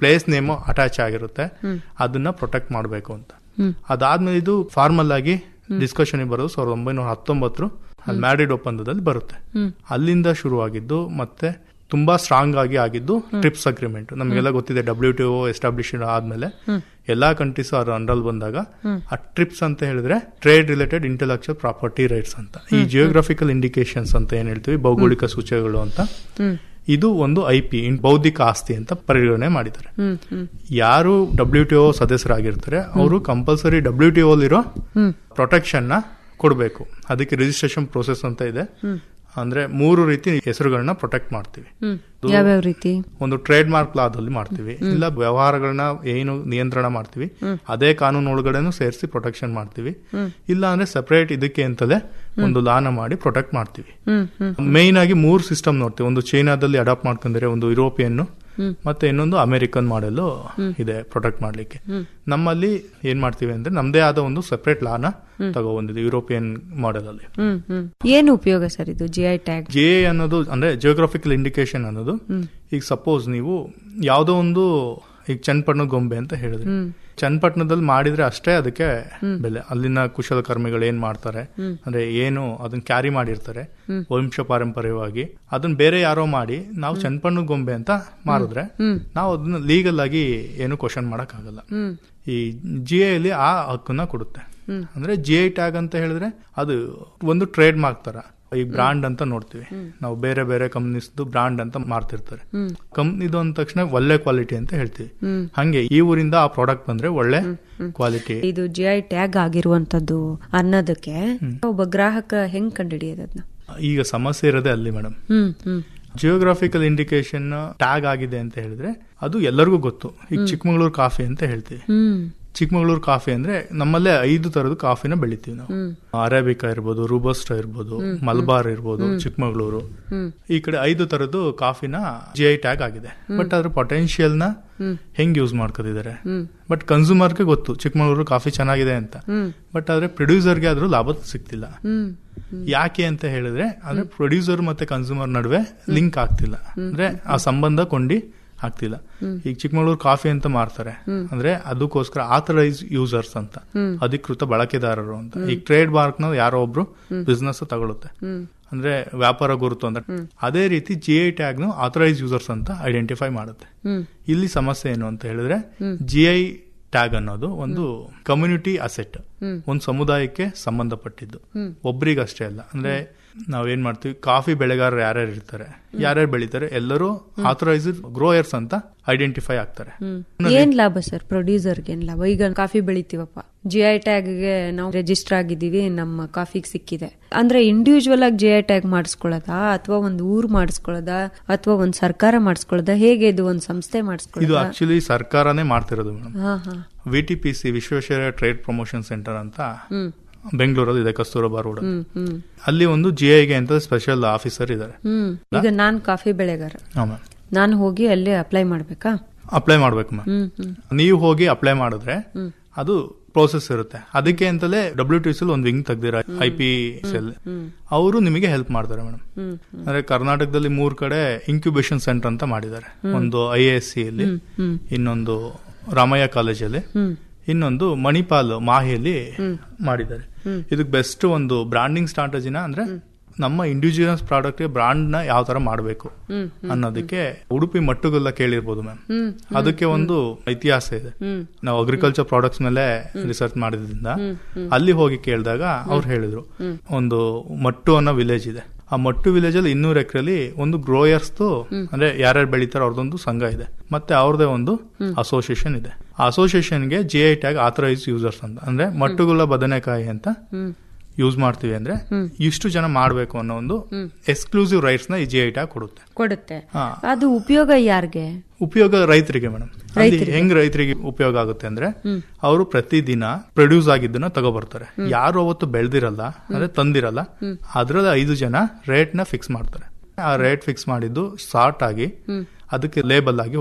Place name attach ಆಗಿರುತ್ತೆ ಅದನ್ನ protect ಮಾಡಬೇಕು ಅಂತ ಅದಾದ್ಮೇಲೆ ಇದು ಫಾರ್ಮಲ್ ಆಗಿ ಡಿಸ್ಕಷನ್ ಬರೋದು ಸಾವಿರದ ಒಂಬೈನೂರ ಹತ್ತೊಂಬತ್ತು ಅಲ್ಲಿ ಮ್ಯಾರಿಡ್ ಒಪ್ಪಂದದಲ್ಲಿ ಬರುತ್ತೆ ಅಲ್ಲಿಂದ ಶುರುವಾಗಿದ್ದು ಮತ್ತೆ ತುಂಬಾ ಸ್ಟ್ರಾಂಗ್ ಆಗಿ ಆಗಿದ್ದು ಟ್ರಿಪ್ಸ್ ಅಗ್ರಿಮೆಂಟ್ ನಮಗೆಲ್ಲ ಗೊತ್ತಿದೆ ಡಬ್ಲ್ಯೂ ಟಿ ಒ ಎಸ್ಟಾಬ್ಲಿಷ್ ಆದ್ಮೇಲೆ ಎಲ್ಲಾ ಕಂಟ್ರೀಸ್ ಅವ್ರ ಅಂಡರ್ ಬಂದಾಗ ಆ ಟ್ರಿಪ್ಸ್ ಅಂತ ಹೇಳಿದ್ರೆ trade related intellectual property rights ಅಂತ ಈ ಜಿಯೋಗ್ರಫಿಕಲ್ ಇಂಡಿಕೇಶನ್ಸ್ ಅಂತ ಏನ್ ಹೇಳ್ತೀವಿ ಭೌಗೋಳಿಕ ಸೂಚಕಗಳು ಅಂತ ಇದು ಒಂದು ಐ ಪಿ ಬೌದ್ಧಿಕ ಆಸ್ತಿ ಅಂತ ಪರಿಗಣನೆ ಮಾಡಿದ್ದಾರೆ ಯಾರು ಡಬ್ಲ್ಯೂ ಟಿ ಒ ಸದಸ್ಯರಾಗಿರ್ತಾರೆ ಅವರು ಕಂಪಲ್ಸರಿ ಡಬ್ಲ್ಯೂ ಟಿ ಇರೋ ಪ್ರೊಟೆಕ್ಷನ್ ನ ಕೊಡಬೇಕು ಅದಕ್ಕೆ ರಿಜಿಸ್ಟ್ರೇಷನ್ ಪ್ರೋಸೆಸ್ ಅಂತ ಇದೆ ಅಂದ್ರೆ ಮೂರು ರೀತಿ ಹೆಸರುಗಳನ್ನ ಪ್ರೊಟೆಕ್ಟ್ ಮಾಡ್ತೀವಿ ಇದು ಯಾವ್ಯಾವ ರೀತಿ ಒಂದು ಟ್ರೇಡ್ ಮಾರ್ಕ್ ಲಾದಲ್ಲಿ ಮಾಡ್ತೀವಿ ಇಲ್ಲ ವ್ಯವಹಾರಗಳನ್ನ ಏನು ನಿಯಂತ್ರಣ ಮಾಡ್ತೀವಿ ಅದೇ ಕಾನೂನು ಒಳಗಡೆನೂ ಸೇರಿಸಿ ಪ್ರೊಟೆಕ್ಷನ್ ಮಾಡ್ತೀವಿ ಇಲ್ಲ ಅಂದ್ರೆ ಸಪರೇಟ್ ಇದಕ್ಕೆ ಅಂತಲೇ ಒಂದು ಲಾನ ಮಾಡಿ ಪ್ರೊಟೆಕ್ಟ್ ಮಾಡ್ತೀವಿ ಹ್ಮ್ ಹ್ಮ್ ಮೇನ್ ಆಗಿ ಮೂರು ಸಿಸ್ಟಮ್ ನೋಡ್ತೀವಿ ಒಂದು ಚೈನಾದಲ್ಲಿ ಅಡಾಪ್ಟ್ ಮಾಡ್ಕೊಂಡ್ರೆ ಒಂದು ಯುರೋಪಿಯನ್ ಮತ್ತೆ ಇನ್ನೊಂದು ಅಮೆರಿಕನ್ ಮಾಡೆಲ್ ಇದೆ ಪ್ರೊಟೆಕ್ಟ್ ಮಾಡ್ಲಿಕ್ಕೆ ನಮ್ಮಲ್ಲಿ ಏನ್ ಮಾಡ್ತೀವಿ ಅಂದ್ರೆ ನಮ್ದೇ ಆದ ಒಂದು ಸೆಪರೇಟ್ ಲಾನ ತಗೊಬಂದಿದೆ ಯುರೋಪಿಯನ್ ಮಾಡೆಲ್ ಅಲ್ಲಿ ಹ್ಮ್ ಹ್ಮ್ ಏನು ಉಪಯೋಗ ಸರ್ ಇದು ಜಿ ಐ ಟ್ಯಾಗ್ ಜೆ ಅನ್ನೋದು ಅಂದ್ರೆ ಜಿಯೋಗ್ರಫಿಕಲ್ ಇಂಡಿಕೇಶನ್ ಅನ್ನೋದು ಈಗ ಸಪೋಸ್ ನೀವು ಯಾವುದೋ ಒಂದು ಈಗ ಚನ್ನಪಟ್ಟಣ ಗೊಂಬೆ ಅಂತ ಹೇಳಿದ್ರಿ ಚನ್ನಪಟ್ಟಣದಲ್ಲಿ ಮಾಡಿದ್ರೆ ಅಷ್ಟೇ ಅದಕ್ಕೆ ಬೆಲೆ ಅಲ್ಲಿನ ಕುಶಲಕರ್ಮಿಗಳು ಏನ್ ಮಾಡ್ತಾರೆ ಅಂದ್ರೆ ಏನು ಅದನ್ನ ಕ್ಯಾರಿ ಮಾಡಿರ್ತಾರೆ ವಂಶ ಪಾರಂಪರ್ಯವಾಗಿ ಅದನ್ನ ಬೇರೆ ಯಾರೋ ಮಾಡಿ ನಾವು ಚನ್ನಪಟ್ಟಣ ಗೊಂಬೆ ಅಂತ ಮಾರಿದ್ರೆ ನಾವು ಅದನ್ನ ಲೀಗಲ್ ಆಗಿ ಏನು ಕ್ವಶನ್ ಮಾಡಕ್ ಆಗಲ್ಲ ಈ ಜಿ ಅಲ್ಲಿ ಆ ಹಕ್ಕನ್ನ ಕೊಡುತ್ತೆ ಅಂದ್ರೆ ಜಿ ಐ ಟ್ಯಾಗ್ ಅಂತ ಹೇಳಿದ್ರೆ ಅದು ಒಂದು ಟ್ರೇಡ್ ಮಾರ್ಕ್ ತರ ಈ ಬ್ರಾಂಡ್ ಅಂತ ನೋಡ್ತೀವಿ ನಾವು ಬೇರೆ ಬೇರೆ ಕಂಪ್ನೀಸ್ದು ಬ್ರಾಂಡ್ ಅಂತ ಮಾರ್ತಿರ್ತಾರೆ ಕಂಪ್ನಿದು ಅಂದ ತಕ್ಷಣ ಒಳ್ಳೆ ಕ್ವಾಲಿಟಿ ಅಂತ ಹೇಳ್ತೀವಿ ಹಂಗೆ ಈ ಊರಿಂದ ಆ ಪ್ರಾಡಕ್ಟ್ ಬಂದ್ರೆ ಒಳ್ಳೆ ಕ್ವಾಲಿಟಿ ಇದು ಜಿ ಐ ಟ್ಯಾಗ್ ಆಗಿರುವಂತದ್ದು ಅನ್ನೋದಕ್ಕೆ ಒಬ್ಬ ಗ್ರಾಹಕ ಹೆಂಗ್ ಕಂಡುಹಿಡಿಯೋದು ಅದನ್ನ ಈಗ ಸಮಸ್ಯೆ ಇರೋದೇ ಅಲ್ಲಿ ಮೇಡಮ್ ಹ್ಮ್ ಹ್ಮ್ ಜಿಯೋಗ್ರಾಫಿಕಲ್ ಇಂಡಿಕೇಶನ್ ಟ್ಯಾಗ್ ಆಗಿದೆ ಅಂತ ಹೇಳಿದ್ರೆ ಅದು ಎಲ್ಲರಿಗೂ ಗೊತ್ತು ಈಗ ಚಿಕ್ಕಮಗಳೂರು ಕಾಫಿ ಅಂತ ಹೇಳ್ತೀವಿ ಹ್ಮ್ ಚಿಕ್ಕಮಗಳೂರು ಕಾಫಿ ಅಂದ್ರೆ ನಮ್ಮಲ್ಲೇ ಐದು ತರದ ಕಾಫಿನ ಬೆಳಿತೀವಿ ನಾವು ಅರೇಬಿಕಾ ಇರ್ಬೋದು ರೂಬಸ್ಟಾ ಇರ್ಬೋದು ಮಲ್ಬಾರ್ ಇರ್ಬೋದು ಚಿಕ್ಕಮಗಳೂರು ಈ ಕಡೆ ಐದು ತರದ್ದು ಕಾಫಿನ ಜಿ ಐ ಟ್ಯಾಗ್ ಆಗಿದೆ ಬಟ್ ಅದ್ರ ಪೊಟೆನ್ಶಿಯಲ್ ನ ಹೆಂಗ್ ಯೂಸ್ ಮಾಡ್ಕೋತಿದ್ದಾರೆ ಬಟ್ ಕನ್ಸ್ಯೂಮರ್ಗೆ ಗೊತ್ತು ಚಿಕ್ಕಮಗಳೂರು ಕಾಫಿ ಚೆನ್ನಾಗಿದೆ ಅಂತ ಬಟ್ ಆದ್ರೆ ಪ್ರೊಡ್ಯೂಸರ್ಗೆ ಆದ್ರೂ ಲಾಭ ಸಿಗ್ತಿಲ್ಲ ಹ್ಮ್ ಯಾಕೆ ಅಂತ ಹೇಳಿದ್ರೆ ಅಂದ್ರೆ ಪ್ರೊಡ್ಯೂಸರ್ ಮತ್ತೆ ಕನ್ಸ್ಯೂಮರ್ ನಡುವೆ ಲಿಂಕ್ ಆಗ್ತಿಲ್ಲ ಅಂದ್ರೆ ಆ ಸಂಬಂಧ ಕೊಂಡಿ ಆಗ್ತಿಲ್ಲ ಈಗ ಚಿಕ್ಕಮಗಳೂರು ಕಾಫಿ ಅಂತ ಮಾರ್ತಾರೆ ಅಂದ್ರೆ ಅದಕ್ಕೋಸ್ಕರ ಆಥರೈಸ್ ಯೂಸರ್ಸ್ ಅಂತ ಅಧಿಕೃತ ಬಳಕೆದಾರರು ಅಂತ ಈಗ ಟ್ರೇಡ್ ಮಾರ್ಕ್ ನ ಯಾರೋ ಒಬ್ರು ಬಿಸ್ನೆಸ್ ತಗೊಳುತ್ತೆ ಅಂದ್ರೆ ವ್ಯಾಪಾರ ಗುರುತು ಅಂತ ಅದೇ ರೀತಿ ಜಿ ಐ ಟ್ಯಾಗ್ ನು ಆಥರೈಸ್ ಯೂಸರ್ಸ್ ಅಂತ ಐಡೆಂಟಿಫೈ ಮಾಡುತ್ತೆ ಇಲ್ಲಿ ಸಮಸ್ಯೆ ಏನು ಅಂತ ಹೇಳಿದ್ರೆ ಜಿ ಐ ಟ್ಯಾಗ್ ಅನ್ನೋದು ಒಂದು ಕಮ್ಯುನಿಟಿ ಅಸೆಟ್ ಒಂದು ಸಮುದಾಯಕ್ಕೆ ಸಂಬಂಧಪಟ್ಟಿದ್ದು ಒಬ್ರಿಗಷ್ಟೇ ಅಲ್ಲ ಅಂದ್ರೆ ನಾವೇನ್ ಮಾಡ್ತೀವಿ ಕಾಫಿ ಬೆಳೆಗಾರರು ಯಾರ್ಯಾರು ಇರ್ತಾರೆ ಯಾರ್ಯಾರು ಬೆಳಿತಾರೆ ಎಲ್ಲರೂ ಆಥರೈಸ್ಡ್ ಗ್ರೋಯರ್ಸ್ ಅಂತ ಐಡೆಂಟಿಫೈ ಆಗ್ತಾರೆ ಏನ್ ಲಾಭ ಸರ್ ಪ್ರೊಡ್ಯೂಸರ್ಗೆ ಏನ್ ಲಾಭ ಈಗ ಕಾಫಿ ಬೆಳಿತೀವಪ್ಪ ಜಿ ಐ ಟ್ಯಾಗ್ಗೆ ನಾವು ರಿಜಿಸ್ಟರ್ ಆಗಿದ್ದೀವಿ ನಮ್ಮ ಕಾಫಿಗೆ ಸಿಕ್ಕಿದೆ ಅಂದ್ರೆ ಇಂಡಿವಿಜುವಲ್ ಆಗಿ ಜಿ ಐ ಟ್ಯಾಗ್ ಮಾಡಿಸ್ಕೊಳ್ಳೋದಾ ಅಥವಾ ಒಂದು ಊರ್ ಮಾಡಿಸ್ಕೊಳ್ಳೋದಾ ಅಥವಾ ಒಂದ್ ಸರ್ಕಾರ ಮಾಡಿಸ್ಕೊಳ್ಳೋದಾ ಹೇಗೆ ಇದು ಒಂದ್ ಸಂಸ್ಥೆ ಇದು ಮಾಡಿಸ್ಕೊಳ್ಳೋದಾ ಆಕ್ಚುಲಿ ಸರ್ಕಾರನೇ ಮಾಡ್ತಿರೋದು ಮೇಡಮ್ ಹಾ ಹಾ V T P C Visvesvaraya trade promotion centre ಅಂತ ಬೆಂಗಳೂರಲ್ಲಿ ಇದೆ ಕಸ್ತೂರಬಾ ರೋಡ್ ಹ್ಮ್ ಹ್ಮ್ ಅಲ್ಲಿ ಒಂದು ಜಿ ಐಗೆ ಅಂತ ಸ್ಪೆಷಲ್ ಆಫೀಸರ್ ಇದ್ದಾರೆ ಹ್ಮ್ ಈಗ ನಾನ್ ಕಾಫಿ ಬೆಳೆಗಾರ ಮ್ಯಾಮ್ ನಾನು ಹೋಗಿ ಅಲ್ಲೇ ಅಪ್ಲೈ ಮಾಡ್ಬೇಕಾ ಅಪ್ಲೈ ಮಾಡ್ಬೇಕು ಮ್ಯಾಮ್ ಹ್ಮ್ ಹ್ಮ್ ನೀವು ಹೋಗಿ ಅಪ್ಲೈ ಮಾಡಿದ್ರೆ ಅದು ಪ್ರೋಸೆಸ್ ಇರುತ್ತೆ ಅದಕ್ಕೆ ಅಂತಲೇ ಡಬ್ಲ್ಯೂ ಟಿ ಸಿ ಒಂದು ವಿಂಗ್ ತೆಗ್ದಿರ ಐ ಪಿ ಸೆಲ್ ಅವರು ನಿಮಗೆ ಹೆಲ್ಪ್ ಮಾಡ್ತಾರೆ ಮೇಡಮ್ ಅಂದ್ರೆ ಕರ್ನಾಟಕದಲ್ಲಿ ಮೂರ್ ಕಡೆ ಇನ್ಕ್ಯುಬೇಷನ್ ಸೆಂಟರ್ ಅಂತ ಮಾಡಿದ್ದಾರೆ ಒಂದು ಐ ಎಸ್ ಸಿ ಅಲ್ಲಿ ಇನ್ನೊಂದು ರಾಮಯ್ಯ ಕಾಲೇಜಲ್ಲಿ ಇನ್ನೊಂದು ಮಣಿಪಾಲ್ ಮಾಹಿಯಲ್ಲಿ ಮಾಡಿದ್ದಾರೆ ಇದಕ್ಕೆ ಬೆಸ್ಟ್ ಒಂದು ಬ್ರಾಂಡಿಂಗ್ ಸ್ಟ್ರಾಟಜಿನ ಅಂದ್ರೆ ನಮ್ಮ ಇಂಡಿವಿಜುವಲ್ಸ್ ಪ್ರಾಡಕ್ಟ್ ಬ್ರಾಂಡ್ ನ ಯಾವ ತರ ಮಾಡಬೇಕು ಅನ್ನೋದಕ್ಕೆ ಉಡುಪಿ ಮಟ್ಟುಗೆಲ್ಲ ಕೇಳಿರ್ಬೋದು ಮ್ಯಾಮ್ ಅದಕ್ಕೆ ಒಂದು ಇತಿಹಾಸ ಇದೆ ನಾವು ಅಗ್ರಿಕಲ್ಚರ್ ಪ್ರಾಡಕ್ಟ್ಸ್ ಮೇಲೆ ರಿಸರ್ಚ್ ಮಾಡಿದ್ರಿಂದ ಅಲ್ಲಿ ಹೋಗಿ ಕೇಳಿದಾಗ ಅವ್ರು ಹೇಳಿದ್ರು ಒಂದು ಮಟ್ಟು ಅನ್ನೋ ವಿಲೇಜ್ ಇದೆ ಆ ಮಟ್ಟು ವಿಲೇಜ್ ಅಲ್ಲಿ ಇನ್ನೂರು ಎಕರೆಲಿ ಒಂದು ಗ್ರೋಯರ್ಸ್ ಅಂದ್ರೆ ಯಾರ್ಯಾರು ಬೆಳಿತಾರೋ ಅವ್ರದೊಂದು ಸಂಘ ಇದೆ ಮತ್ತೆ ಅವ್ರದೇ ಒಂದು ಅಸೋಸಿಯೇಷನ್ ಇದೆ ಆ ಅಸೋಸಿಯೇಷನ್ಗೆ G I tag authorise users ಅಂತ ಅಂದ್ರೆ ಮಟ್ಟುಗುಲ್ಲ ಬದನೆಕಾಯಿ ಅಂತ ಯೂಸ್ ಮಾಡ್ತೀವಿ ಅಂದ್ರೆ ಇಷ್ಟು ಜನ ಮಾಡಬೇಕು ಅನ್ನೋ ಒಂದು ಎಕ್ಸ್ಕ್ಲೂಸಿವ್ ರೈಟ್ಸ್ ನ ಈ ಜಿ ಐ ಟ್ಯಾಗ್ ಕೊಡುತ್ತೆ ಕೊಡುತ್ತೆ ಹಾ. ಅದು ಉಪಯೋಗ ಯಾರ್ಗೆ ಉಪಯೋಗ ರೈತರಿಗೆ ಮೇಡಮ್ ಹೆಂಗ್ ರೈತರಿಗೆ ಉಪಯೋಗ ಆಗುತ್ತೆ ಅಂದ್ರೆ ಅವರು ಪ್ರತಿದಿನ ಪ್ರೊಡ್ಯೂಸ್ ಆಗಿದ್ದನ್ನ ತಗೋಬರ್ತಾರೆ ಯಾರು ಅವತ್ತು ಬೆಳೆದಿರಲ್ಲ ಅಂದ್ರೆ ತಂದಿರಲ್ಲ ಅದ್ರಲ್ಲಿ ಐದು ಜನ ರೇಟ್ ನ ಫಿಕ್ಸ್ ಮಾಡ್ತಾರೆ ಆ ರೇಟ್ ಫಿಕ್ಸ್ ಮಾಡಿದ್ದು ಸಾರ್ಟ್ ಆಗಿ ಅದಕ್ಕೆ ಲೇಬಲ್ ಆಗಿ ಹೋಗುತ್ತೆ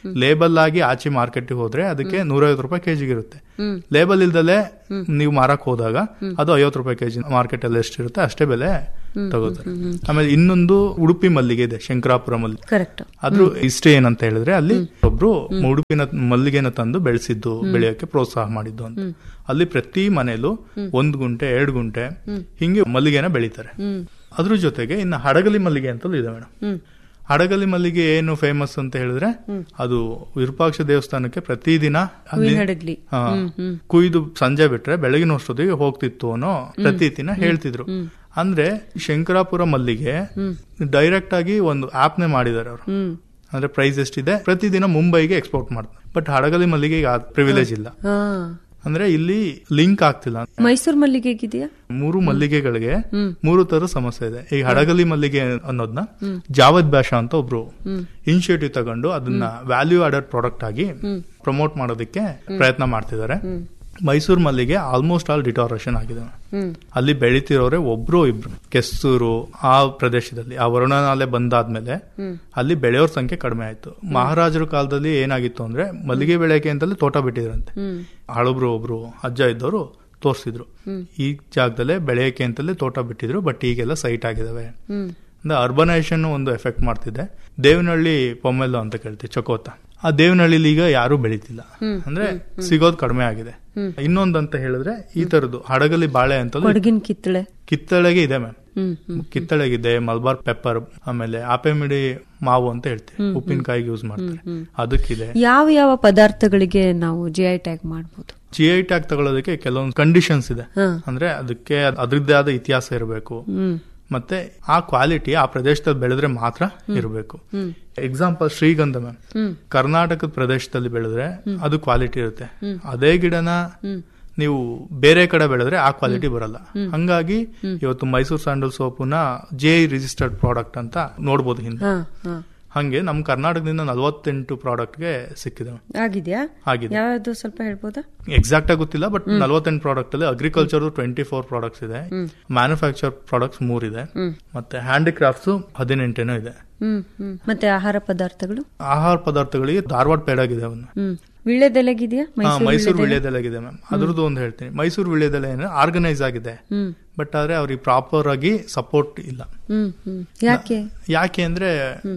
ಲೇಬಲ್ ಆಗಿ ಆಚೆ ಮಾರ್ಕೆಟ್ ಹೋದ್ರೆ ಅದಕ್ಕೆ ನೂರೈವತ್ತು ರೂಪಾಯಿ ಕೆಜಿಗೆ ಇರುತ್ತೆ ಲೇಬಲ್ ಇಲ್ದಲೆ ನೀವು ಮಾರಕ್ ಹೋದಾಗ ಅದು ಐವತ್ತು ರೂಪಾಯಿ ಕೆಜಿ ಮಾರ್ಕೆಟ್ ಅಲ್ಲಿ ಎಷ್ಟಿರುತ್ತೆ ಅಷ್ಟೇ ಬೆಲೆ ತಗೋತಾರೆ ಆಮೇಲೆ ಇನ್ನೊಂದು ಉಡುಪಿ ಮಲ್ಲಿಗೆ ಇದೆ ಶಂಕರಾಪುರ ಮಲ್ಲಿಗೆ ಕರೆಕ್ಟ್ ಅದ್ರ ಇಷ್ಟೇ ಏನಂತ ಹೇಳಿದ್ರೆ ಅಲ್ಲಿ ಒಬ್ರು ಉಡುಪಿನ ಮಲ್ಲಿಗೆನ ತಂದು ಬೆಳೆಸಿದ್ದು ಬೆಳೆಯಕ್ಕೆ ಪ್ರೋತ್ಸಾಹ ಮಾಡಿದ್ದು ಅಂತ ಅಲ್ಲಿ ಪ್ರತಿ ಮನೆಯಲ್ಲೂ ಒಂದ್ ಗುಂಟೆ ಎರಡು ಗುಂಟೆ ಹಿಂಗೆ ಮಲ್ಲಿಗೆನ ಬೆಳಿತಾರೆ ಅದ್ರ ಜೊತೆಗೆ ಇನ್ನು ಹಡಗಲಿ ಮಲ್ಲಿಗೆ ಅಂತಲೂ ಇದೆ ಮೇಡಮ್ ಹಡಗಲಿ ಮಲ್ಲಿಗೆ ಏನು ಫೇಮಸ್ ಅಂತ ಹೇಳಿದ್ರೆ ಅದು ವಿರೂಪಾಕ್ಷ ದೇವಸ್ಥಾನಕ್ಕೆ ಪ್ರತಿದಿನ ಅಲ್ಲಿ ಹಡಗ್ಲಿ ಆ, ಕುಯ್ದು ಸಂಜೆ ಬಿಟ್ರೆ ಬೆಳಗಿನ ಅಷ್ಟೊತ್ತಿಗೆ ಹೋಗ್ತಿತ್ತು ಅನ್ನೋ ಪ್ರತೀತಿನ ಹೇಳ್ತಿದ್ರು ಅಂದ್ರೆ ಶಂಕರಾಪುರ ಮಲ್ಲಿಗೆ ಡೈರೆಕ್ಟ್ ಆಗಿ ಒಂದು ಆಪ್ ನೇ ಮಾಡಿದ್ದಾರೆ ಅವರು ಹ್ಮ್ ಅಂದ್ರೆ ಪ್ರೈಸ್ ಎಷ್ಟಿದೆ ಪ್ರತಿದಿನ ಮುಂಬೈಗೆ ಎಕ್ಸ್ಪೋರ್ಟ್ ಮಾಡ್ತಾರೆ ಬಟ್ ಹಡಗಲಿ ಮಲ್ಲಿಗೆ ಪ್ರಿವಿಲೇಜ್ ಇಲ್ಲ ಹಾ ಅಂದ್ರೆ ಇಲ್ಲಿ ಲಿಂಕ್ ಆಗ್ತಿಲ್ಲ ಮೈಸೂರು ಮಲ್ಲಿಗೆ ಹೇಗಿದೆಯಾ ಮೂರು ಮಲ್ಲಿಗೆಗಳಿಗೆ ಮೂರು ತರ ಸಮಸ್ಯೆ ಇದೆ ಈ ಹಡಗಲಿ ಮಲ್ಲಿಗೆ ಅನ್ನೋದನ್ನ ಜಾವದ್ ಭಾಷಾ ಅಂತ ಒಬ್ರು ಇನಿಷಿಯೇಟಿವ್ ತಗೊಂಡು ಅದನ್ನ ವ್ಯಾಲ್ಯೂ ಆಡೆಡ್ ಪ್ರಾಡಕ್ಟ್ ಆಗಿ ಪ್ರಮೋಟ್ ಮಾಡೋದಕ್ಕೆ ಪ್ರಯತ್ನ ಮಾಡ್ತಿದ್ದಾರೆ ಮೈಸೂರು ಮಲ್ಲಿಗೆ ಆಲ್ಮೋಸ್ಟ್ ಆಲ್ ಡಿಟಾರೇಷನ್ ಆಗಿದೆ ಹ್ಮ್ ಅಲ್ಲಿ ಬೆಳಿತಿರೋರೆ ಒಬ್ರು ಇಬ್ರು ಕೆಸ್ತೂರು ಆ ಪ್ರದೇಶದಲ್ಲಿ ಆ ವರುಣನಾಲೆ ಬಂದಾದ್ಮೇಲೆ ಅಲ್ಲಿ ಬೆಳೆಯೋರ್ ಸಂಖ್ಯೆ ಕಡಿಮೆ ಆಯ್ತು ಮಹಾರಾಜರ ಕಾಲದಲ್ಲಿ ಏನಾಗಿತ್ತು ಅಂದ್ರೆ ಮಲ್ಲಿಗೆ ಬೆಳೆಯಕ್ಕೆ ಅಂತಲೇ ತೋಟ ಬಿಟ್ಟಿದ್ರಂತೆ ಹ್ಮ್ ಹಳಬ್ರು ಒಬ್ರು ಅಜ್ಜ ಇದ್ದವರು ತೋರಿಸಿದ್ರು ಈ ಜಾಗದಲ್ಲೇ ಬೆಳೆಯಕ್ಕೆ ಅಂತಲೇ ತೋಟ ಬಿಟ್ಟಿದ್ರು ಬಟ್ ಈಗೆಲ್ಲ ಸೈಟ್ ಆಗಿದಾವೆ ಹ್ಮ್ ಅಂದ್ರೆ ಅರ್ಬನೈಸೇಷನ್ ಒಂದು ಎಫೆಕ್ಟ್ ಮಾಡ್ತಿದೆ ದೇವನಹಳ್ಳಿ ಪೊಮ್ಮೆಲ್ಲೋ ಅಂತ ಕೇಳ್ತೀವಿ ಚಕೋತ ಆ ದೇವನಹಳ್ಳಿಲಿ ಈಗ ಯಾರು ಬೆಳಿತಿಲ್ಲ ಅಂದ್ರೆ ಸಿಗೋದು ಕಡಿಮೆ ಆಗಿದೆ ಇನ್ನೊಂದಂತ ಹೇಳಿದ್ರೆ ಈ ತರದ್ದು ಹಡಗಲಿ ಬಾಳೆ ಅಂತಲೂ ಕೊಡಗಿನ ಕಿತ್ತಳೆ ಕಿತ್ತಳೆಗೆ ಇದೆ ಮ್ಯಾಮ್ ಹ್ಮ್ ಹ್ಮ್ ಕಿತ್ತಳೆಗಿದೆ ಮಲ್ಬಾರ್ ಪೆಪ್ಪರ್ ಆಮೇಲೆ ಆಪೆಮಿಡಿ ಮಾವು ಅಂತ ಹೇಳ್ತೀವಿ ಉಪ್ಪಿನಕಾಯಿಗೆ ಯೂಸ್ ಮಾಡ್ತಾರೆ ಅದಕ್ಕಿದೆ ಯಾವ ಯಾವ ಪದಾರ್ಥಗಳಿಗೆ ನಾವು ಜಿ ಐ ಟ್ಯಾಗ್ ಮಾಡಬಹುದು ಜಿ ಐ ಟ್ಯಾಗ್ ತಗೊಳ್ಳೋದಕ್ಕೆ ಕೆಲವೊಂದು ಕಂಡೀಷನ್ಸ್ ಇದೆ ಹಾ. ಅಂದ್ರೆ ಅದಕ್ಕೆ ಅದ್ರದ್ದೇ ಆದ ಇತಿಹಾಸ ಇರಬೇಕು ಹ್ಮ್ ಮತ್ತೆ ಆ ಕ್ವಾಲಿಟಿ ಆ ಪ್ರದೇಶದಲ್ಲಿ ಬೆಳೆದ್ರೆ ಮಾತ್ರ ಇರಬೇಕು ಎಕ್ಸಾಂಪಲ್ ಶ್ರೀಗಂಧ ಮ್ಯಾಮ್ ಹ್ಮ್ ಕರ್ನಾಟಕದ ಪ್ರದೇಶದಲ್ಲಿ ಬೆಳೆದ್ರೆ ಅದು ಕ್ವಾಲಿಟಿ ಇರುತ್ತೆ ಅದೇ ಗಿಡನ ನೀವು ಬೇರೆ ಕಡೆ ಬೆಳೆದ್ರೆ ಆ ಕ್ವಾಲಿಟಿ ಬರಲ್ಲ ಹಂಗಾಗಿ ಇವತ್ತು ಮೈಸೂರು ಸ್ಯಾಂಡಲ್ ಸೋಪುನ ಜೆ ರಿಜಿಸ್ಟರ್ಡ್ ಪ್ರಾಡಕ್ಟ್ ಅಂತ ನೋಡ್ಬೋದು ಹಿಂದೆ ಹಾ ಹಾ ಹಂಗೆ ನಮ್ ಕರ್ನಾಟಕದಿಂದ ನಲವತ್ತೆಂಟು ಪ್ರಾಡಕ್ಟ್ಗೆ ಸಿಕ್ಕಿದೆ ಆಗಿದ್ಯಾ ಆಗಿದೆ ಯಾವ್ದು ಸ್ವಲ್ಪ ಹೇಳ್ಬೋದಾ ಎಕ್ಸಾಕ್ಟ್ ಆಗಿ ಗೊತ್ತಿಲ್ಲ ಬಟ್ ನಲವತ್ತೆಂಟು ಪ್ರಾಡಕ್ಟ್ ಅಲ್ಲಿ ಅಗ್ರಿಕಲ್ಚರ್ ಟ್ವೆಂಟಿ ಫೋರ್ ಪ್ರಾಡಕ್ಟ್ಸ್ ಇದೆ ಮ್ಯಾನುಫ್ಯಾಕ್ಚರ್ ಪ್ರಾಡಕ್ಟ್ಸ್ ಮೂರಿದೆ ಮತ್ತೆ ಹ್ಯಾಂಡಿಕ್ರಾಫ್ಟ್ಸ್ ಹದಿನೆಂಟೇನೋ ಇದೆ ಹ್ಮ್ ಹ್ಮ್ ಮತ್ತೆ ಆಹಾರ ಪದಾರ್ಥಗಳು ಆಹಾರ ಪದಾರ್ಥಗಳಿಗೆ ಧಾರವಾಡ ಪೇಡಾಗಿದೆ ಅವನ್ನ ಹ್ಮ್ ವಿಳ್ಳೆದೆಲೆಗಿದೆಯಾ ಹಾ, ಮೈಸೂರು ಮೈಸೂರು ವಿಳ್ಯದೆಲೆಗಿದೆ ಮ್ಯಾಮ್ ಅದ್ರದ್ದು ಒಂದು ಹೇಳ್ತೀನಿ ಮೈಸೂರು ವಿಳ್ಯದೆಲೆ ಆರ್ಗನೈಸ್ ಆಗಿದೆ ಹ್ಮ್ ಬಟ್ ಆದ್ರೆ ಅವ್ರಿಗೆ ಪ್ರಾಪರ್ ಆಗಿ ಸಪೋರ್ಟ್ ಇಲ್ಲ ಹ್ಮ್ ಹ್ಮ್ ಯಾಕೆ ಯಾಕೆ ಅಂದ್ರೆ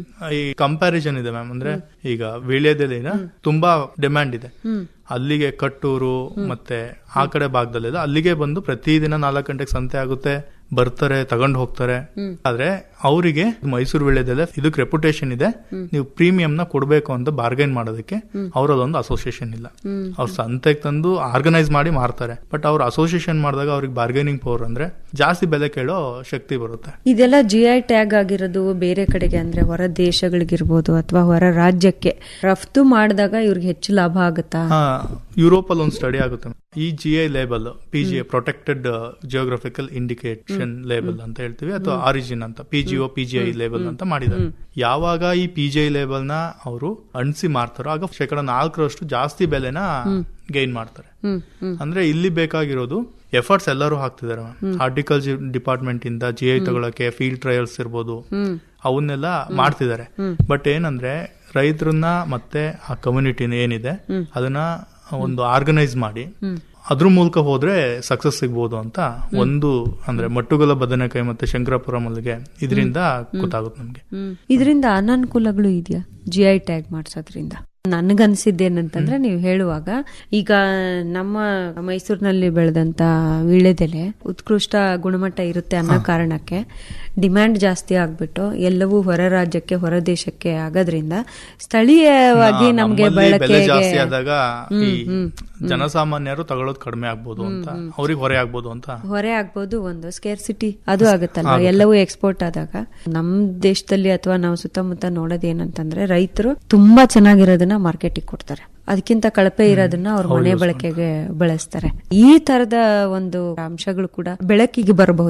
ಈ ಕಂಪ್ಯಾರಿಸನ್ ಇದೆ ಮ್ಯಾಮ್ ಅಂದ್ರೆ ಈಗ ವಿಳ್ಯದೆಲೆನ ತುಂಬಾ ಡಿಮ್ಯಾಂಡ್ ಇದೆ ಅಲ್ಲಿಗೆ ಕಟ್ಟೂರು ಮತ್ತೆ ಆ ಕಡೆ ಭಾಗದಲ್ಲೆಲ್ಲ ಅಲ್ಲಿಗೆ ಬಂದು ಪ್ರತಿದಿನ ನಾಲ್ಕು ಗಂಟೆಗೆ ಸಂತೆ ಆಗುತ್ತೆ ಬರ್ತಾರೆ ತಗೊಂಡು ಹೋಗ್ತಾರೆ ಆದ್ರೆ ಅವರಿಗೆ ಮೈಸೂರು ವಿಳ್ಯದೆಲೆ ಇದಕ್ಕೆ ರೆಪ್ಯುಟೇಷನ್ ಇದೆ ನೀವು ಪ್ರೀಮಿಯಂ ನ ಕೊಡ್ಬೇಕು ಅಂತ ಬಾರ್ಗೈನ್ ಮಾಡೋದಕ್ಕೆ ಅವರದೊಂದು ಅಸೋಸಿಯೇಷನ್ ಇಲ್ಲ ಅವ್ರು ಸಂತೆಗೆ ತಂದು ಆರ್ಗನೈಸ್ ಮಾಡಿ ಮಾರ್ತಾರೆ ಬಟ್ ಅವ್ರು ಅಸೋಸಿಯೇಷನ್ ಮಾಡಿದಾಗ ಅವ್ರಿಗೆ ಬಾರ್ಗೈನಿಂಗ್ ಪವರ್ ಅಂದ್ರೆ ಜಾಸ್ತಿ ಬೆಲೆ ಕೇಳೋ ಶಕ್ತಿ ಬರುತ್ತೆ ಇದೆಲ್ಲ ಜಿ ಐ ಟ್ಯಾಗ್ ಆಗಿರೋದು ಬೇರೆ ಕಡೆಗೆ ಅಂದ್ರೆ ಹೊರ ದೇಶಗಳಿಗಿರ್ಬೋದು ಅಥವಾ ಹೊರ ರಾಜ್ಯಕ್ಕೆ ರಫ್ತು ಮಾಡಿದಾಗ ಇವ್ರಿಗೆ ಹೆಚ್ಚು ಲಾಭ ಆಗುತ್ತಾ ಹಾ ಯುರೋಪ್ ಅಲ್ಲಿ ಒಂದು ಸ್ಟಡಿ ಆಗುತ್ತೆ ಈ G I label P G protected geographical indication label ಅಂತ ಹೇಳ್ತೀವಿ ಅಥವಾ ಆರಿಜಿನ್ ಅಂತ P G O P G I label ಅಂತ ಮಾಡಿದ್ದಾರೆ ಯಾವಾಗ ಈ ಪಿ ಜಿ ಐ ಲೇಬಲ್ ನ ಅವರು ಅಣಿಸಿ ಮಾರ್ತಾರೋ ಆಗ ಶೇಕಡ ನಾಲ್ಕರಷ್ಟು ಜಾಸ್ತಿ ಬೆಲೆನ ಗೈನ್ ಮಾಡ್ತಾರೆ ಹ್ಮ್ ಹ್ಮ್ ಅಂದ್ರೆ ಇಲ್ಲಿ ಬೇಕಾಗಿರೋದು ಎಫರ್ಟ್ಸ್ ಎಲ್ಲರೂ ಹಾಕ್ತಿದ್ದಾರೆ ಹಾರ್ಟಿಕಲ್ಚರ್ ಡಿಪಾರ್ಟ್ಮೆಂಟ್ ಇಂದ ಜಿ ಐ ತಗೊಳಕ್ಕೆ ಫೀಲ್ಡ್ ಟ್ರಯಲ್ಸ್ ಇರ್ಬೋದು ಹ್ಮ್ ಅವನ್ನೆಲ್ಲ ಮಾಡ್ತಿದ್ದಾರೆ ಬಟ್ ಏನಂದ್ರೆ ರೈತರನ್ನ ಮತ್ತೆ ಆ ಕಮ್ಯುನಿಟಿನ ಏನಿದೆ ಅದನ್ನ ಒಂದು ಆರ್ಗನೈಸ್ ಮಾಡಿ ಅದ್ರ ಮೂಲಕ ಹೋದ್ರೆ ಸಕ್ಸಸ್ ಸಿಗ್ಬೋದು ಅಂತ ಒಂದು ಅಂದ್ರೆ ಮಟ್ಟುಗಲ ಬದನೆಕಾಯಿ ಮತ್ತೆ ಶಂಕರಾಪುರ ಮಲ್ಲಿಗೆ ಇದರಿಂದ ಗೊತ್ತಾಗುತ್ತೆ ನಮ್ಗೆ ಹ್ಮ್ ಇದರಿಂದ ಅನಾನುಕೂಲಗಳು ಇದೆಯಾ ಜಿ ಐ ಟ್ಯಾಗ್ ಮಾಡ್ಸೋದ್ರಿಂದ ನನ್ಗನ್ಸಿದ್ದೇನಂತಂದ್ರೆ ನೀವು ಹೇಳುವಾಗ ಈಗ ನಮ್ಮ ಮೈಸೂರಿನಲ್ಲಿ ಬೆಳೆದಂತ ವೀಳ್ಯದೆಲೆ ಉತ್ಕೃಷ್ಟ ಗುಣಮಟ್ಟ ಇರುತ್ತೆ ಅನ್ನೋ ಕಾರಣಕ್ಕೆ ಡಿಮ್ಯಾಂಡ್ ಜಾಸ್ತಿ ಆಗ್ಬಿಟ್ಟು ಎಲ್ಲವೂ ಹೊರ ರಾಜ್ಯಕ್ಕೆ ಹೊರ ದೇಶಕ್ಕೆ ಆಗೋದ್ರಿಂದ ಸ್ಥಳೀಯವಾಗಿ ನಮ್ಗೆ ನಮ್ಮಲ್ಲಿ ಬೆಲೆ ಜಾಸ್ತಿ ಬಳಕೆಗೆ ಆದಾಗ ಈ ಜನಸಾಮಾನ್ಯರು ತಗೊಳ್ಳೋದು ಕಡಿಮೆ ಆಗ್ಬೋದು ಅಂತ ಅವ್ರಿಗೆ ಹೊರೆ ಆಗ್ಬೋದು ಅಂತ ಹೊರೆ ಆಗ್ಬೋದು ಒಂದು ಸ್ಕೇರ್ ಸಿಟಿ ಅದು ಆಗುತ್ತಲ್ಲ ಎಲ್ಲವೂ ಎಕ್ಸ್ಪೋರ್ಟ್ ಆದಾಗ ನಮ್ ದೇಶದಲ್ಲಿ ಅಥವಾ ನಾವು ಸುತ್ತಮುತ್ತ ನೋಡೋದೇನಂತಂದ್ರೆ ರೈತರು ತುಂಬಾ ಚೆನ್ನಾಗಿರೋದನ್ನ ಮಾರ್ಕೆಟಿಗೆ ಕೊಡ್ತಾರೆ ಅದಕ್ಕಿಂತ ಕಳಪೆ ಇರೋದನ್ನ ಅವ್ರ ಮನೆ ಬಳಕೆಗೆ ಬಳಸ್ತಾರೆ ಈ ತರದ ಒಂದು ಅಂಶಗಳು ಕೂಡ ಬೆಳಕಿಗೆ ಬರಬಹುದಾ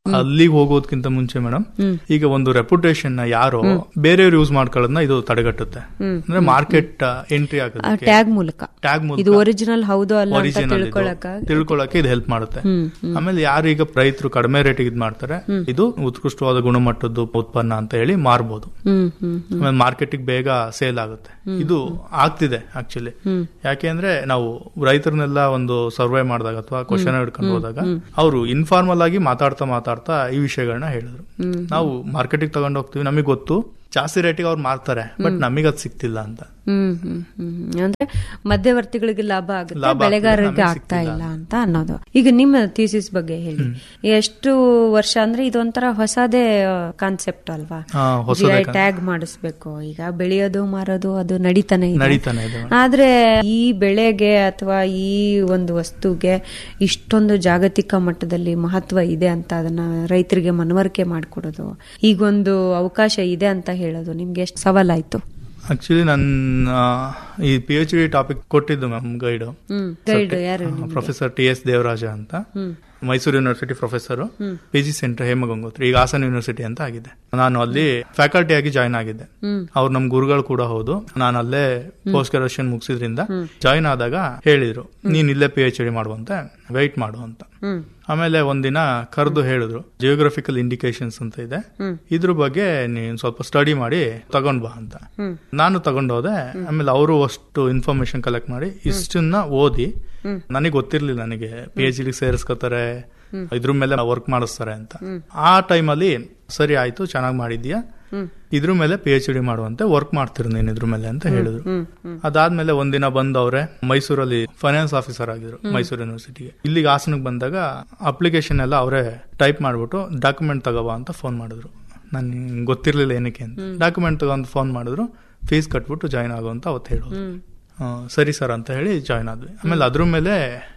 ಅಲ್ಲಿಗೆ ಹೋಗೋದಕ್ಕಿಂತ ಮುಂಚೆ ಮೇಡಮ್ ಹ್ಮ್. ಈಗ ಒಂದು ರೆಪ್ಯುಟೇಷನ್ ನ ಯಾರು ಬೇರೆಯವ್ರು ಯೂಸ್ ಮಾಡ್ಕೊಳ್ಳೋದನ್ನ ಇದು ತಡೆಗಟ್ಟುತ್ತೆ ಹ್ಮ್. ಅಂದ್ರೆ ಮಾರ್ಕೆಟ್ ಎಂಟ್ರಿ ಆ ಆಗೋದಕ್ಕೆ ಟ್ಯಾಗ್ ಮೂಲಕ ಟ್ಯಾಗ್ ಇದು ಒರಿಜಿನಲ್ ಹೌದೋ ಅಲ್ಲ ಅಂತ ಒರಿಜಿನಲ್ ತಿಳ್ಕೊಳಕ ತಿಳ್ಕೊಳಕ್ಕೆ ಇದು ಹೆಲ್ಪ್ ಮಾಡುತ್ತೆ ಹ್ಮ್ ಹ್ಮ್ ಆಮೇಲೆ ಯಾರು ಈಗ ರೈತರು ಕಡಿಮೆ ರೇಟಿಗೆ ಇದ್ ಮಾಡ್ತಾರೆ ಇದು ಉತ್ಕೃಷ್ಟವಾದ ಗುಣಮಟ್ಟದ್ದು ಉತ್ಪನ್ನ ಅಂತ ಹೇಳಿ ಮಾರ್ಬೋದು ಹ್ಮ್ ಹ್ಮ್ ಹ್ಮ್ ಆಮೇಲೆ ಮಾರ್ಕೆಟಿಗೆ ಬೇಗ ಸೇಲ್ ಆಗುತ್ತೆ ಇದು ಆಗ್ತಿದೆ ಆಕ್ಚುಲಿ ಹ್ಮ್. ಯಾಕೆ ಅಂದ್ರೆ ನಾವು ರೈತರನ್ನೆಲ್ಲ ಒಂದು ಸರ್ವೆ ಮಾಡಿದಾಗ ಅಥವಾ ಕ್ವಶನ್ ಹಿಡ್ಕೊಂಡು ಹೋದಾಗ ಅವರು ಇನ್ಫಾರ್ಮಲ್ ಆಗಿ ಮಾತಾಡ್ತಾ ಮಾತಾಡ್ತಾ ಈ ವಿಷಯಗಳನ್ನ ಹೇಳಿದ್ರು ಹ್ಮ್. ನಾವು ಮಾರ್ಕೆಟಿಗೆ ತಗೊಂಡು ಹೋಗ್ತೀವಿ ನಮಗೆ ಗೊತ್ತು ಜಾಸ್ತಿ ರೇಟಿಗೆ ಅವ್ರು ಮಾರ್ತಾರೆ ಬಟ್ ನಮಗೆ ಅದು ಸಿಗ್ತಿಲ್ಲ ಅಂತ ಹ್ಮ್ ಹ್ಮ್ ಹ್ಮ್ ಹ್ಮ್. ಅಂದ್ರೆ ಮಧ್ಯವರ್ತಿಗಳಿಗೆ ಲಾಭ ಆಗುತ್ತೆ ಲಾಭ ಆಗ್ತದೆ, ಬೆಳೆಗಾರರಿಗೆ ನಮಗೆ ಆಗ್ತಾ ಸಿಗ್ತಿಲ್ಲ. ಇಲ್ಲ ಅಂತ ಅನ್ನೋದು ಈಗ ನಿಮ್ಮ ಥೀಸಿಸ್ ಬಗ್ಗೆ ಹೇಳಿ ಎಷ್ಟು ವರ್ಷ ಅಂದ್ರೆ ಇದೊಂಥರ ಹೊಸದೇ ಕಾನ್ಸೆಪ್ಟ್ ಅಲ್ವಾ ಹಾ, ಹೊಸದೇ con- ಟ್ಯಾಗ್ ಮಾಡಿಸ್ಬೇಕು ಈಗ ಬೆಳೆಯೋದು ಮಾರೋದು ಅದು ನಡೀತಾನೆ ಇದೆ ನಡೀತಾನೆ ಇದೆ ಮೇಡಮ್. ಆದ್ರೆ ಈ ಬೆಳೆಗೆ ಅಥವಾ ಈ ಒಂದು ವಸ್ತುಗೆ ಇಷ್ಟೊಂದು ಜಾಗತಿಕ ಮಟ್ಟದಲ್ಲಿ ಮಹತ್ವ ಇದೆ ಅಂತ ಅದನ್ನ ರೈತರಿಗೆ ಮನವರಿಕೆ ಮಾಡಿಕೊಡೋದು ಈಗೊಂದು ಅವಕಾಶ ಇದೆ ಅಂತ ಹೇಳೋದು ನಿಮ್ಗೆ ಎಷ್ಟು ಸವಾಲಾಯ್ತು ಆಕ್ಚುಲಿ ನನ್ನ ಈ ಪಿ ಎಚ್ ಡಿ ಟಾಪಿಕ್ ಕೊಟ್ಟಿದ್ದು ಮ್ಯಾಮ್ ಗೈಡ್ ಹ್ಮ್ ಗೈಡ್ ಯಾರು ಪ್ರೊಫೆಸರ್ ಟಿ ಎಸ್ ದೇವರಾಜ ಅಂತ ಹ್ಮ್ Mysuru university professor P G centre Hemagangotri ಈಗ ಹಾಸನ ಯೂನಿವರ್ಸಿಟಿ ಅಂತ ಆಗಿದೆ ನಾನು ಅಲ್ಲಿ ಫ್ಯಾಕಲ್ಟಿ ಆಗಿ ಜಾಯ್ನ್ ಆಗಿದ್ದೆ ಹ್ಮ್ ಅವ್ರು ನಮ್ ಗುರುಗಳು ಕೂಡ ಹೌದು ನಾನು ಅಲ್ಲೇ ಪೋಸ್ಟ್ ಗ್ರಾಜುಯೇಷನ್ ಮುಗಿಸಿದ್ರಿಂದ ಜಾಯ್ನ್ ಆದಾಗ ಹೇಳಿದ್ರು ನೀನ್ ಇಲ್ಲೇ ಪಿ ಎಚ್ ಡಿ ಮಾಡುವಂತೆ ವೆಯ್ಟ್ ಮಾಡು ಅಂತ ಹ್ಮ್ ಆಮೇಲೆ ಒಂದಿನ ಕರೆದು ಹೇಳಿದ್ರು ಜಿಯೋಗ್ರಫಿಕಲ್ ಇಂಡಿಕೇಶನ್ಸ್ ಅಂತ ಇದೆ ಹ್ಮ್ ಇದ್ರ ಬಗ್ಗೆ ನೀನ್ ಸ್ವಲ್ಪ ಸ್ಟಡಿ ಮಾಡಿ ತಗೊಂಡ್ ಬಾ ಅಂತ ಹ್ಮ್ ನಾನು ತಗೊಂಡೋದೆ ಆಮೇಲೆ ಅವರು ಅಷ್ಟು ಇನ್ಫಾರ್ಮೇಶನ್ ಕಲೆಕ್ಟ್ ಮಾಡಿ ಇಷ್ಟನ್ನ ಓದಿ ಹ್ಮ್. ನನಗೆ ಗೊತ್ತಿರ್ಲಿಲ್ಲ ನನಗೆ ಪಿ ಎಚ್ ಡಿ ಸೇರಿಸ್ಕೋತಾರೆ ಇದ್ರ ಮೇಲೆ ವರ್ಕ್ ಮಾಡಿಸ್ತಾರೆ ಅಂತ ಹ್ಮ್. ಆ ಟೈಮಲ್ಲಿ ಸರಿ ಆಯ್ತು ಚೆನ್ನಾಗಿ ಮಾಡಿದ್ಯಾ ಹ್ಮ್ ಇದ್ರ ಮೇಲೆ ಪಿ ಎಚ್ ಡಿ ಮಾಡುವಂತೆ ವರ್ಕ್ ಮಾಡ್ತಿರ್ ನೀನ್ ಇದ್ರ ಮೇಲೆ ಅಂತ ಹೇಳಿದ್ರು ಹ್ಮ್ ಹ್ಮ್ ಅದಾದ್ಮೇಲೆ ಒಂದಿನ ಬಂದವ್ರೆ ಮೈಸೂರಲ್ಲಿ ಫೈನಾನ್ಸ್ ಆಫೀಸರ್ ಆಗಿದ್ರು ಮೈಸೂರು ಯೂನಿವರ್ಸಿಟಿಗೆ ಇಲ್ಲಿಗೆ ಹಾಸನಕ್ಕೆ ಬಂದಾಗ ಅಪ್ಲಿಕೇಶನ್ ಎಲ್ಲ ಅವರೇ ಟೈಪ್ ಮಾಡ್ಬಿಟ್ಟು ಡಾಕ್ಯುಮೆಂಟ್ ತಗೋಬಾ ಅಂತ ಫೋನ್ ಮಾಡಿದ್ರು ನನ್ಗೆ ಗೊತ್ತಿರ್ಲಿಲ್ಲ ಏನಕ್ಕೆ ಅಂತ ಡಾಕ್ಯುಮೆಂಟ್ ತಗೊಂಡು ಫೋನ್ ಮಾಡಿದ್ರು ಫೀಸ್ ಕಟ್ಬಿಟ್ಟು ಜಾಯ್ನ್ ಆಗು ಅಂತ ಅವತ್ತು ಹೇಳೋದು ಹ್ಮ್ ಆ, ಸರಿ ಸರ್ ಅಂತ ಹೇಳಿ ಜಾಯ್ನ್ ಆದ್ವಿ ಆಮೇಲೆ ಅದ್ರ ಮೇಲೆ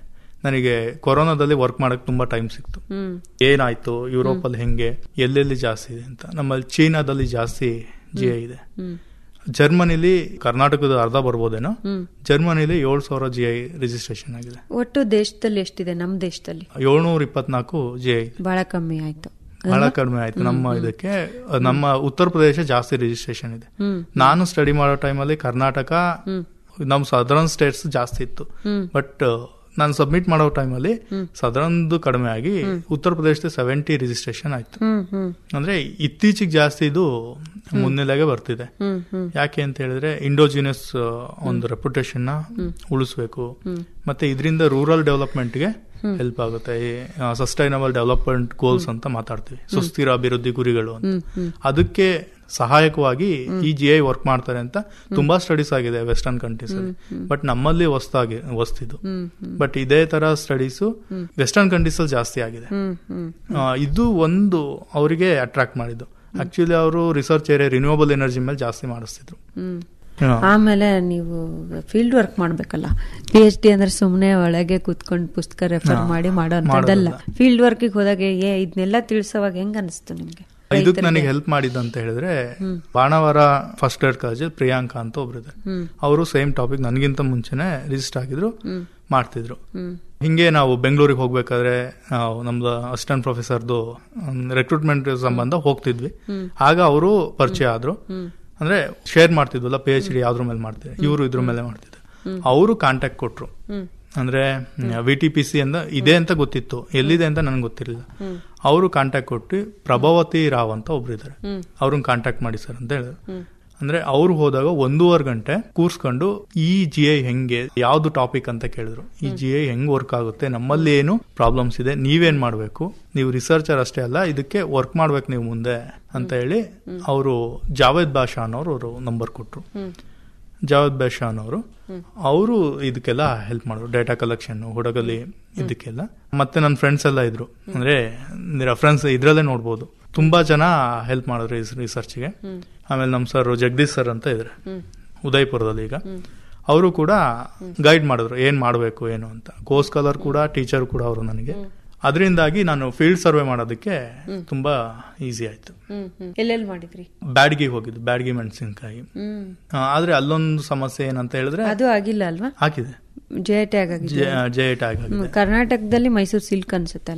ನನಗೆ ಕೊರೋನಾದಲ್ಲಿ ವರ್ಕ್ ಮಾಡಕ್ ತುಂಬಾ ಟೈಮ್ ಸಿಕ್ತು ಹ್ಮ್ ಏನಾಯ್ತು ಯುರೋಪ್ ಅಲ್ಲಿ ಹೆಂಗೆ ಎಲ್ಲೆಲ್ಲಿ ಜಾಸ್ತಿ ಇದೆ ಅಂತ ನಮ್ಮಲ್ಲಿ ಚೀನಾದಲ್ಲಿ ಜಾಸ್ತಿ ಜಿ ಐ ಇದೆ ಹ್ಮ್ ಜರ್ಮನಿಲಿ ಕರ್ನಾಟಕದ ಅರ್ಧ ಬರ್ಬೋದೇನೋ ಹ್ಮ್ ಜರ್ಮನಿಲಿ ಏಳು ಸಾವಿರ ಜಿ ಐ ರಿಜಿಸ್ಟ್ರೇಷನ್ ಆಗಿದೆ ಒಟ್ಟು ದೇಶದಲ್ಲಿ ಎಷ್ಟಿದೆ ನಮ್ ದೇಶದಲ್ಲಿ ಏಳ್ನೂರ ಇಪ್ಪತ್ನಾಲ್ಕು ಜಿ ಐ ಬಹಳ ಕಮ್ಮಿ ಆಯ್ತು ಬಹಳ ಕಡಿಮೆ ಆಯ್ತು ನಮ್ಮ ಇದಕ್ಕೆ ನಮ್ಮ ಉತ್ತರ ಪ್ರದೇಶ ಜಾಸ್ತಿ ರಿಜಿಸ್ಟ್ರೇಷನ್ ಇದೆ ಹ್ಮ್ ನಾನು ಸ್ಟಡಿ ಮಾಡೋ ಟೈಮಲ್ಲಿ ಕರ್ನಾಟಕ ಹ್ಮ್ ನಮ್ಮ ಸದರ್ನ್ ಸ್ಟೇಟ್ಸ್ ಜಾಸ್ತಿ ಇತ್ತು ಹ್ಮ್ ಬಟ್ ನಾನು ಸಬ್ಮಿಟ್ ಮಾಡೋ ಟೈಮಲ್ಲಿ ಸದರ್ನ್ದು ಕಡಿಮೆ ಆಗಿ ಉತ್ತರ ಪ್ರದೇಶದ ಸೆವೆಂಟಿ ರಿಜಿಸ್ಟ್ರೇಷನ್ ಆಯ್ತು ಹ್ಮ್ ಹ್ಮ್ ಅಂದ್ರೆ ಇತ್ತೀಚೆಗೆ ಜಾಸ್ತಿ ಇದು ಮುನ್ನೆಲೆಗೆ ಬರ್ತಿದೆ ಹ್ಮ್ ಹ್ಮ್ ಯಾಕೆ ಅಂತ ಹೇಳಿದ್ರೆ ಇಂಡೋಜಿನಸ್ ಒಂದು ರೆಪ್ಯುಟೇಷನ್ ನ ಉಳಿಸ್ಬೇಕು ಮತ್ತೆ ಇದರಿಂದ ರೂರಲ್ ಡೆವಲಪ್ಮೆಂಟ್ಗೆ ಹೆಲ್ಪ್ ಆಗುತ್ತೆ ಸಸ್ಟೈನಬಲ್ ಡೆವಲಪ್ಮೆಂಟ್ ಗೋಲ್ಸ್ ಅಂತ ಮಾತಾಡ್ತೀವಿ ಸುಸ್ಥಿರ ಅಭಿವೃದ್ಧಿ ಗುರಿಗಳು ಅಂತ ಹ್ಮ್ ಹ್ಮ್ ಅದಕ್ಕೆ ಸಹಾಯಕವಾಗಿ ಈ ಜಿ ಐ ವರ್ಕ್ ಮಾಡ್ತಾರೆ ಅಂತ ತುಂಬಾ ಸ್ಟಡೀಸ್ ಆಗಿದೆ ವೆಸ್ಟರ್ನ್ ಕಂಟ್ರೀಸ್ ಅಲ್ಲಿ ಬಟ್ ನಮ್ಮಲ್ಲಿ ಹೊಸ್ತಾಗಿ ಹೊಸ್ತಿದ್ದು ಹ್ಮ್ ಹ್ಮ್ ಬಟ್ ಇದೇ ತರ ಸ್ಟಡೀಸ್ ವೆಸ್ಟರ್ನ್ ಕಂಟ್ರೀಸ್ ಅಲ್ಲಿ ಜಾಸ್ತಿ ಆಗಿದೆ ಹ್ಮ್ ಹ್ಮ್ ಆ, ಇದು ಒಂದು ಅವರಿಗೆ ಅಟ್ರಾಕ್ಟ್ ಮಾಡಿದ್ದು ಆಕ್ಚುಲಿ ಅವರು ರಿಸರ್ಚ್ ಏರಿಯಾ ರಿನ್ಯೂವಬಲ್ ಎನರ್ಜಿ ಮೇಲೆ ಜಾಸ್ತಿ ಮಾಡಿಸ್ತಿದ್ರು ಹ್ಮ್ ಹಾ. ಆಮೇಲೆ ನೀವು ಫೀಲ್ಡ್ ವರ್ಕ್ ಮಾಡ್ಬೇಕಲ್ಲ ಪಿ ಎಚ್ ಡಿ ಅಂದ್ರೆ ಸುಮ್ನೆ ಒಳಗೆ ಕೂತ್ಕೊಂಡು ಪುಸ್ತಕ ರೆಫರ್ ಮಾಡಿ ಮಾಡೋಂಥದ್ದಲ್ಲ ಫೀಲ್ಡ್ ವರ್ಕಿಗೆ ಹೋದಾಗ ಏ ಇದನ್ನೆಲ್ಲ ತಿಳಿಸೋವಾಗ ಹೆಂಗ್ ಅನಿಸ್ತು ನಿಮ್ಗೆ ಇದಕ್ಕೆ ನನಗೆ ಹೆಲ್ಪ್ ಮಾಡಿದ್ದು ಅಂತ ಹೇಳಿದ್ರೆ ಬಾಣಾವರ ಫಸ್ಟ್ ಗ್ರೇಡ್ ಕಾಲೇಜಲ್ಲಿ ಪ್ರಿಯಾಂಕಾ ಅಂತ ಒಬ್ರು ಇದ್ದಾರೆ ಹ್ಮ್ ಅವರು ಸೇಮ್ ಟಾಪಿಕ್ ನನಗಿಂತ ಮುಂಚೆನೆ ರಿಜಿಸ್ಟರ್ ಆಗಿದ್ರು ಹ್ಮ್ ಮಾಡ್ತಿದ್ರು ಹ್ಮ್ ಹಿಂಗೆ ನಾವು ಬೆಂಗಳೂರಿಗೆ ಹೋಗ್ಬೇಕಾದ್ರೆ ನಾವು ನಮ್ದು ಅಸಿಸ್ಟೆಂಟ್ ಪ್ರೊಫೆಸರ್ದು ರೆಕ್ರೂಟ್ಮೆಂಟ್ ಸಂಬಂಧ ಹೋಗ್ತಿದ್ವಿ ಆಗ ಅವರು ಪರಿಚಯ ಆದ್ರು ಹ್ಮ್ ಅಂದ್ರೆ ಶೇರ್ ಮಾಡ್ತಿದ್ವಲ್ಲ ಪಿ ಎಚ್ ಡಿ ಯಾವ್ದ್ರ ಮೇಲೆ ಮಾಡ್ತಿದ್ರು ಇವರು ಇದ್ರ ಮೇಲೆ ಮಾಡ್ತಿದ್ರು ಅವರು ಕಾಂಟ್ಯಾಕ್ಟ್ ಕೊಟ್ರು ಹ್ಮ್ ಅಂದ್ರೆ ವಿ ಟಿ ಪಿ ಸಿ ಅಂತ ಇದೆ ಅಂತ ಗೊತ್ತಿತ್ತು ಎಲ್ಲಿದೆ ಅಂತ ನನಗೆ ಗೊತ್ತಿರಲಿಲ್ಲ ಹ್ಮ್ ಅವರು ಕಾಂಟ್ಯಾಕ್ಟ್ ಕೊಟ್ಟು ಪ್ರಭಾವತಿ ರಾವ್ ಅಂತ ಒಬ್ರು ಇದ್ದಾರೆ ಹ್ಮ್ ಅವ್ರನ್ನ ಕಾಂಟ್ಯಾಕ್ಟ್ ಮಾಡಿ ಸರ್ ಅಂತ ಹೇಳಿದ್ರು ಹ್ಮ್ ಅಂದ್ರೆ ಅವ್ರು ಹೋದಾಗ ಒಂದೂವರೆ ಗಂಟೆ ಕೂರ್ಸ್ಕೊಂಡು ಈ ಜಿ ಐ ಹೆಂಗೆ ಯಾವ್ದು ಟಾಪಿಕ್ ಅಂತ ಕೇಳಿದ್ರು ಈ ಜಿ ಐ ಹೆಂಗ್ ವರ್ಕ್ ಆಗುತ್ತೆ ನಮ್ಮಲ್ಲಿ ಏನು ಪ್ರಾಬ್ಲಮ್ಸ್ ಇದೆ ನೀವೇನ್ ಮಾಡ್ಬೇಕು ನೀವು ರಿಸರ್ಚರ್ ಅಷ್ಟೇ ಅಲ್ಲ ಇದಕ್ಕೆ ವರ್ಕ್ ಮಾಡ್ಬೇಕು ನೀವು ಮುಂದೆ ಅಂತ ಹೇಳಿ ಅವರು ಜಾವೇದ್ ಬಾಷಾ ಅನ್ನೋರು ಅವರು ನಂಬರ್ ಕೊಟ್ರು ಹ್ಮ್ ಜಾವೇದ್ ಬಾಷಾ ಅನ್ನೋರು ಅವರು ಇದಕ್ಕೆಲ್ಲ ಹೆಲ್ಪ್ ಮಾಡಿದ್ರು ಡೇಟಾ ಕಲೆಕ್ಷನ್ ಹುಡಗಲಿ ಇದಕ್ಕೆಲ್ಲ ಮತ್ತೆ ನನ್ನ ಫ್ರೆಂಡ್ಸ್ ಎಲ್ಲ ಇದ್ರು ಅಂದ್ರೆ ರೆಫರೆನ್ಸ್ ಇದ್ರಲ್ಲೇ ನೋಡ್ಬೋದು ತುಂಬಾ ಜನ ಹೆಲ್ಪ್ ಮಾಡಿದ್ರು ರಿಸರ್ಚ್ಗೆ ಹ್ಮ್ ಆಮೇಲೆ ನಮ್ಮ ಸರ್ ಜಗದೀಶ್ ಸರ್ ಅಂತ ಇದ್ರೆ ಹ್ಮ್ ಉದಯಪುರದಲ್ಲಿ ಈಗ ಅವರು ಕೂಡ ಗೈಡ್ ಮಾಡಿದ್ರು ಏನ್ ಮಾಡಬೇಕು ಏನು ಅಂತ ಕೋರ್ಸ್ ಕಲರ್ ಕೂಡ ಟೀಚರ್ ಕೂಡ ಅವರು ನನಗೆ ಅದರಿಂದಾಗಿ ನಾನು ಫೀಲ್ಡ್ ಸರ್ವೆ ಮಾಡೋದಕ್ಕೆ ತುಂಬಾ ಈಸಿ ಆಯ್ತು ಹ್ಮ್ ಹ್ಮ್ ಎಲ್ಲೆಲ್ಲಿ ಮಾಡಿದ್ರಿ ಬ್ಯಾಡ್ಗಿ ಹೋಗಿದ್ದು ಬ್ಯಾಡ್ಗಿ ಮೆಣಸಿನ್ಕಾಯಿ ಹ್ಮ್ ಆ, ಆದ್ರೆ ಅಲ್ಲೊಂದು ಸಮಸ್ಯೆ ಏನಂತ ಹೇಳಿದ್ರೆ ಅದು ಆಗಿಲ್ಲ ಅಲ್ವಾ ಹಾಕಿದೆ ಜೆ ಟ್ಯಾಗ್ ಆಗಿದೆ ಜೆ ಟ್ಯಾಗ್ ಆಗಿದೆ ಹ್ಮ್, ಕರ್ನಾಟಕದಲ್ಲಿ ಮೈಸೂರು ಸಿಲ್ಕ್ ಅನ್ಸುತ್ತೆ ಅಲ್ವಾ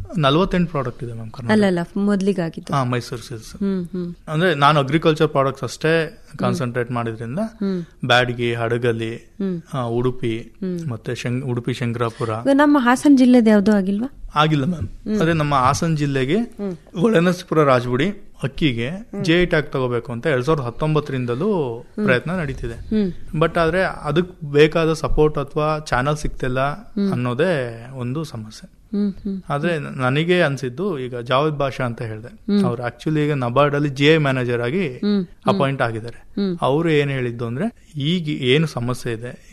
ನಲ್ವತ್ತೆಂಟು ಪ್ರಾಡಕ್ಟ್ ಇದೆ ಮ್ಯಾಮ್ ಕರ್ನಾಟಕ ಅಲ್ಲಲ್ಲ ಮೊದ್ಲಿಗಾಗಿದ್ದು ಹಾ ಮೈಸೂರು ಸಿಲ್ಸ್ ಹ್ಮ್ ಹ್ಮ್ ಅಂದ್ರೆ ನಾನು ಅಗ್ರಿಕಲ್ಚರ್ ಪ್ರಾಡಕ್ಟ್ಸ್ ಅಷ್ಟೇ ಕಾನ್ಸಂಟ್ರೇಟ್ ಮಾಡಿದ್ರಿಂದ ಹ್ಮ್. ಬ್ಯಾಡಗಿ ಹಡಗಲಿ ಹ್ಮ್. ಆ, ಉಡುಪಿ ಮತ್ತೆ ಶಂಗ್ ಉಡುಪಿ ಶಂಕರಾಪುರ ಈಗ ನಮ್ಮ ಹಾಸನ ಜಿಲ್ಲೆದ ಯಾವ್ದು ಆಗಿಲ್ವಾ ಆಗಿಲ್ಲ ಮ್ಯಾಮ್ ಅದೇ ನಮ್ಮ ಹಾಸನ ಜಿಲ್ಲೆಗೆ ಒಳನರಸೀಪುರ ರಾಜಗುಡಿ ಅಕ್ಕಿಗೆ ಜೆ ಟ್ಯಾಗ್ ತಗೋಬೇಕು ಅಂತ ಎರಡ್ ಸಾವಿರದ ಹತ್ತೊಂಬತ್ತರಿಂದಲೂ ಪ್ರಯತ್ನ ನಡೀತಿದೆ ಹ್ಮ್ ಬಟ್ ಆದ್ರೆ ಅದಕ್ ಬೇಕಾದ ಸಪೋರ್ಟ್ ಅಥವಾ ಚಾನಲ್ ಸಿಗ್ತಿಲ್ಲ ಅನ್ನೋದೇ ಒಂದು ಸಮಸ್ಯೆ ಹ್ಮ್ ಹ್ಮ್ ಆದ್ರೆ ನನಗೆ ಅನ್ಸಿದ್ದು ಈಗ ಜಾವೇದ್ ಬಾಷಾ ಅಂತ ಹೇಳಿದೆ ಅವ್ರು ಆಕ್ಚುಲಿ ಈಗ ನಬಾರ್ಡ್ ಅಲ್ಲಿ ಜಿ ಐ ಮ್ಯಾನೇಜರ್ ಆಗಿ ಹ್ಮ್ ಅಪಾಯಿಂಟ್ ಆಗಿದ್ದಾರೆ ಹ್ಮ್. ಅವರು ಏನ್ ಹೇಳಿದ್ದು ಅಂದ್ರೆ ಈಗ ಏನು ಸಮಸ್ಯೆ ಇದೆ